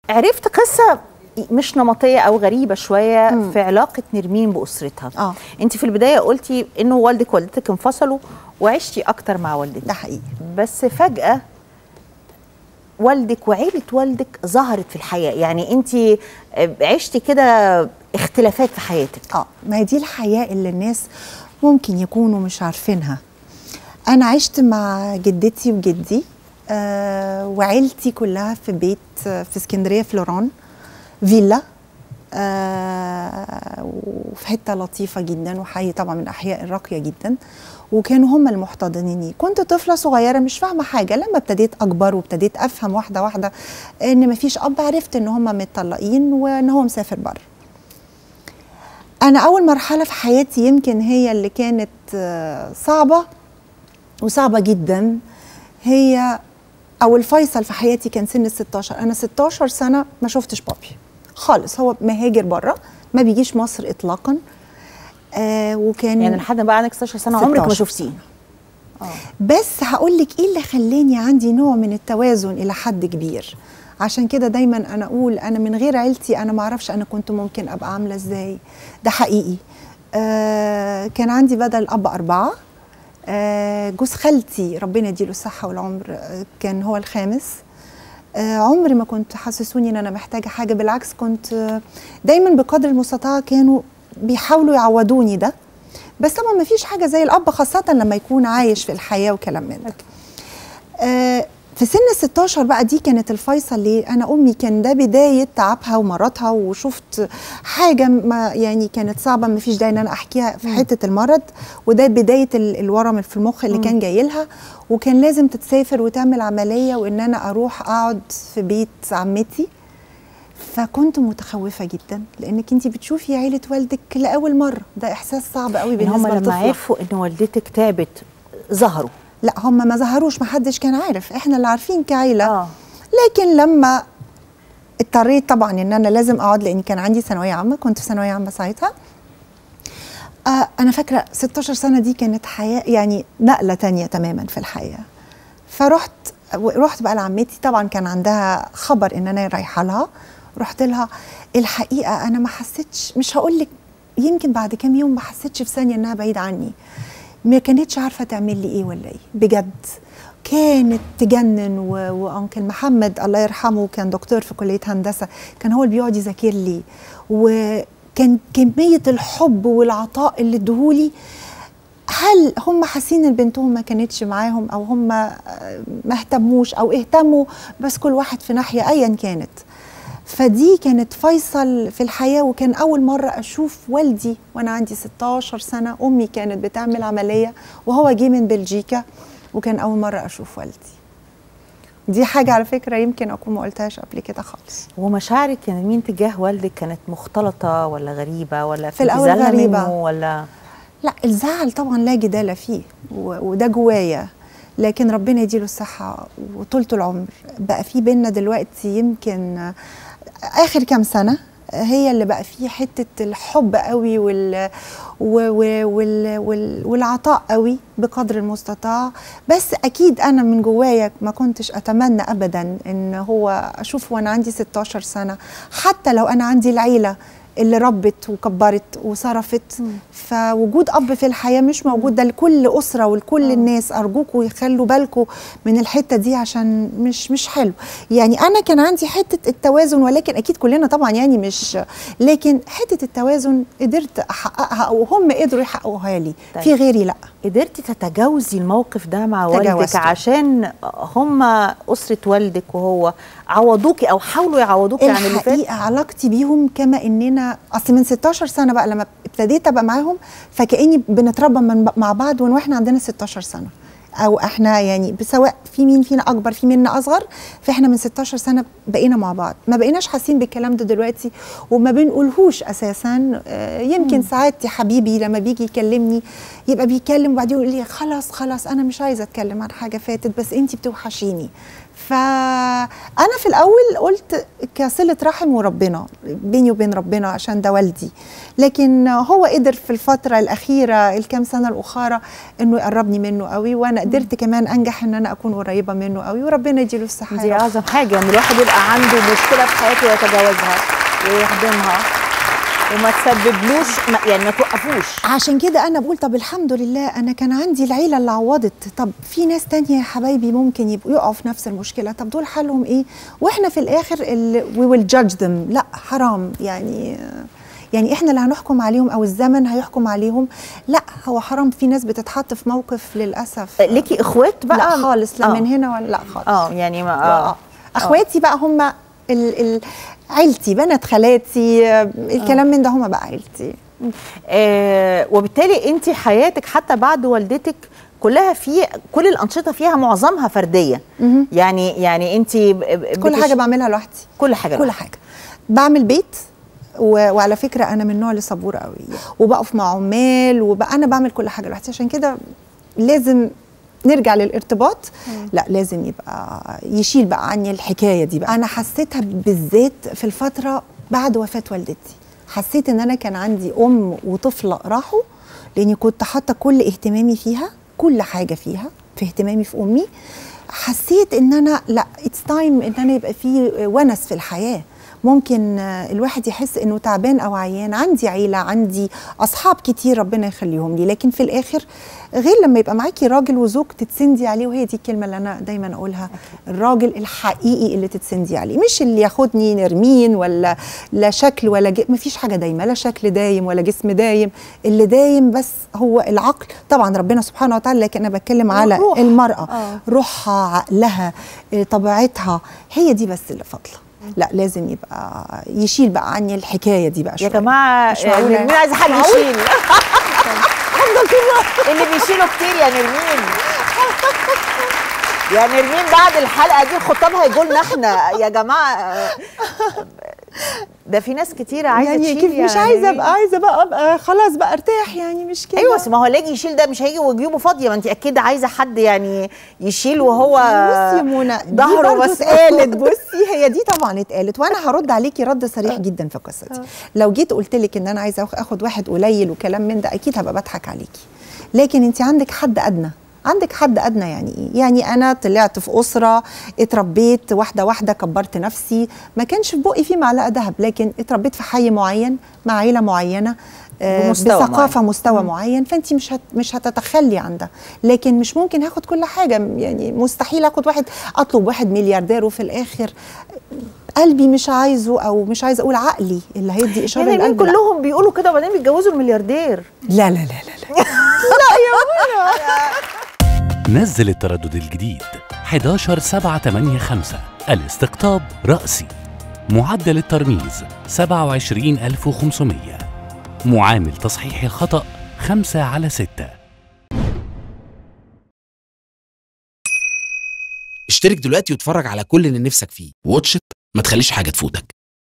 عرفت قصه مش نمطيه او غريبه شويه مم. في علاقه نرمين باسرتها آه. انت في البدايه قلتي انه والدك ووالدتك انفصلوا وعشتي اكتر مع والدتك ده حقيقي بس فجاه والدك وعيله والدك ظهرت في الحياه يعني انت عشتي كده اختلافات في حياتك اه ما هي دي الحياه اللي الناس ممكن يكونوا مش عارفينها انا عشت مع جدتي وجدي آه وعيلتي كلها في بيت آه، في اسكندريه فلوران فيلا آه وفي حته لطيفه جدا وحي طبعا من الاحياء الراقيه جدا وكانوا هم المحتضنيني كنت طفله صغيره مش فاهمه حاجه لما ابتديت اكبر وابتديت افهم واحده واحده ان مفيش اب عرفت ان هم متطلقين وان هو مسافر بره انا اول مرحله في حياتي يمكن هي اللي كانت آه، صعبه وصعبه جدا هي او الفيصل في حياتي كان سن ال 16 انا 16 سنه ما شفتش بابي خالص هو مهاجر بره ما بيجيش مصر اطلاقا آه وكان يعني لحد ما بقى عندك 16 سنه عمرك ما 16 شفتيه بس هقول لك ايه اللي خلاني عندي نوع من التوازن الى حد كبير عشان كده دايما انا اقول انا من غير عيلتي انا ما اعرفش انا كنت ممكن ابقى عامله ازاي ده حقيقي آه كان عندي بدل اب اربعه آه جوز خالتي ربنا يديله الصحه والعمر آه كان هو الخامس آه عمري ما كنت حسسوني ان انا محتاجه حاجه بالعكس كنت آه دايما بقدر المستطاع كانوا بيحاولوا يعودوني ده بس طبعا ما فيش حاجه زي الاب خاصه لما يكون عايش في الحياه وكلام من ده آه في سن ال 16 بقى دي كانت الفيصل ليه انا امي كان ده بدايه تعبها ومرضها وشفت حاجه ما يعني كانت صعبه ما فيش داعي ان انا احكيها في حته المرض وده بدايه ال- الورم اللي في المخ اللي كان جاي لها وكان لازم تتسافر وتعمل عمليه وان انا اروح اقعد في بيت عمتي فكنت متخوفه جدا لانك انت بتشوفي عيله والدك لاول مره ده احساس صعب قوي ان هم بالنسبه لما لطفله عرفوا ان والدتك تعبت ظهروا لا هم ما ظهروش ما حدش كان عارف احنا اللي عارفين كعيله اه لكن لما اضطريت طبعا ان انا لازم اقعد لان كان عندي ثانويه عامه كنت في ثانويه عامه ساعتها آه انا فاكره 16 سنه دي كانت حياه يعني نقله تانية تماما في الحياه فرحت رحت بقى لعمتي طبعا كان عندها خبر ان انا رايحه لها رحت لها الحقيقه انا ما حسيتش مش هقول لك يمكن بعد كام يوم ما حسيتش في ثانيه انها بعيد عني ما كانتش عارفه تعمل لي ايه ولا ايه بجد كانت تجنن و... وانكل محمد الله يرحمه كان دكتور في كليه هندسه كان هو اللي بيقعد يذاكر لي وكان كميه الحب والعطاء اللي ادهولي هل هم حاسين ان بنتهم ما كانتش معاهم او هم آه، ما اهتموش او اهتموا بس كل واحد في ناحيه ايا كانت فدي كانت فيصل في الحياه وكان اول مره اشوف والدي وانا عندي 16 سنه امي كانت بتعمل عمليه وهو جه من بلجيكا وكان اول مره اشوف والدي دي حاجه على فكره يمكن اكون ما قلتهاش قبل كده خالص ومشاعرك يعني مين تجاه والدك كانت مختلطه ولا غريبه ولا في الأول زعلانة غريبة. منه ولا لا الزعل طبعا لا جدال فيه و- وده جوايا لكن ربنا يديله الصحة وطولة العمر بقى في بينا دلوقتي يمكن آخر كام سنة هي اللي بقى فيه حتة الحب قوي وال و- و- وال وال والعطاء قوي بقدر المستطاع بس أكيد أنا من جوايا ما كنتش أتمنى أبدا إن هو أشوف وأنا عندي 16 سنة حتى لو أنا عندي العيلة اللي ربت وكبرت وصرفت فوجود اب في الحياه مش موجود ده لكل اسره ولكل الناس ارجوكوا يخلوا بالكم من الحته دي عشان مش مش حلو يعني انا كان عندي حته التوازن ولكن اكيد كلنا طبعا يعني مش لكن حته التوازن قدرت احققها او هم قدروا يحققوها لي طيب. في غيري لا قدرتي تتجاوزي الموقف ده مع والدك تجاوزته. عشان هم اسره والدك وهو عوضوكي او حاولوا يعوضوكي عن اللي فات الحقيقه علاقتي بيهم كما اننا اصل من 16 سنه بقى لما ابتديت ابقى معاهم فكاني بنتربى من مع بعض وان واحنا عندنا 16 سنه او احنا يعني سواء في مين فينا اكبر في منا اصغر فاحنا من 16 سنه بقينا مع بعض ما بقيناش حاسين بالكلام ده دلوقتي وما بنقولهوش اساسا آه، يمكن ساعات يا حبيبي لما بيجي يكلمني يبقى بيتكلم وبعدين يقول لي خلاص خلاص انا مش عايزه اتكلم عن حاجه فاتت بس انت بتوحشيني فانا في الاول قلت كصله رحم وربنا بيني وبين ربنا عشان ده والدي لكن هو قدر في الفتره الاخيره الكام سنه الاخرى انه يقربني منه قوي وانا قدرت كمان انجح ان انا اكون قريبه منه قوي وربنا يديله الصحه دي يا رب. اعظم حاجه ان الواحد يبقى عنده مشكله في حياته يتجاوزها ويخدمها وما تسببلوش ما- يعني ما توقفوش عشان كده انا بقول طب الحمد لله انا كان عندي العيله اللي عوضت طب في ناس تانية يا حبايبي ممكن يبقوا يقعوا في نفس المشكله طب دول حلهم ايه واحنا في الاخر وي ويل جادج ذم لا حرام يعني يعني احنا اللي هنحكم عليهم او الزمن هيحكم عليهم لا هو حرام في ناس بتتحط في موقف للاسف ليكي اخوات بقى لا خالص لا آه. من هنا ولا لا خالص اه يعني ما آه. اه اخواتي بقى هم ال ال عيلتي بنات خالاتي آه، الكلام من ده هم بقى عيلتي آه وبالتالي انت حياتك حتى بعد والدتك كلها في كل الانشطه فيها معظمها فرديه يعني يعني انت كل حاجه بعملها لوحدي كل حاجه كل حاجه بعمل بيت و... وعلى فكره انا من النوع اللي صبوره قوي وبقف مع عمال وبقى انا بعمل كل حاجه لوحدي عشان كده لازم نرجع للارتباط لا لازم يبقى يشيل بقى عني الحكايه دي بقى انا حسيتها بالذات في الفتره بعد وفاه والدتي حسيت ان انا كان عندي ام وطفله راحوا لاني كنت حاطه كل اهتمامي فيها كل حاجه فيها في اهتمامي في امي حسيت ان انا لا اتس تايم ان انا يبقى في ونس في الحياه ممكن آه، الواحد يحس انه تعبان او عيان عندي عيله عندي اصحاب كتير ربنا يخليهم لي لكن في الاخر غير لما يبقى معاكي راجل وزوج تتسندي عليه وهي دي الكلمه اللي انا دايما اقولها الراجل الحقيقي اللي تتسندي عليه مش اللي ياخدني نرمين ولا لا شكل ولا ج... مفيش حاجه دايمه لا شكل دايم ولا جسم دايم اللي دايم بس هو العقل طبعا ربنا سبحانه وتعالى لكن انا بتكلم على الروح. المراه آه. روحها عقلها آه، طبيعتها هي دي بس اللي فاضله لا لازم يبقى يشيل بقى عني الحكايه دي بقى يا شويه جماعه مش معقولة. نرمين عايزه حد معقول؟ يشيل اللي بيشيلوا كتير يا نرمين يا نرمين بعد الحلقه دي الخطاب هيجوا لنا احنا يا جماعه ده في ناس كتيره عايزه يعني تشيل كيف يا مش عايزه نرمين. ابقى عايزه بقى ابقى خلاص بقى ارتاح يعني مش كده ايوه بس ما هو اللي يجي يشيل ده مش هيجي وجيوبه فاضيه ما انت اكيد عايزه حد يعني يشيل وهو بصي يا منى دي ظهره برضه بس اتقالت بصي هي دي طبعا اتقالت وانا هرد عليكي رد صريح جدا في القصه دي لو جيت قلت لك ان انا عايزه آخ- اخد واحد قليل وكلام من ده اكيد هبقى بضحك عليكي لكن انت عندك حد ادنى عندك حد ادنى يعني ايه يعني انا طلعت في اسره اتربيت واحده واحده كبرت نفسي ما كانش في بقي فيه معلقه ذهب لكن اتربيت في حي معين مع عيله معينه آه، بمستوى بثقافه معين. مستوى معين فانت مش هت مش هتتخلي عن ده لكن مش ممكن هاخد كل حاجه يعني مستحيل اخد واحد اطلب واحد ملياردير وفي الاخر قلبي مش عايزه او مش عايزه اقول عقلي اللي هيدي اشاره يعني مين للقلب لا. كلهم بيقولوا كده وبعدين بيتجوزوا الملياردير لا لا لا لا, لا. نزل التردد الجديد 11 7 8 5 الاستقطاب رأسي معدل الترميز 27500 معامل تصحيح الخطأ 5 على 6 اشترك دلوقتي واتفرج على كل اللي نفسك فيه واتش إت، ما تخليش حاجة تفوتك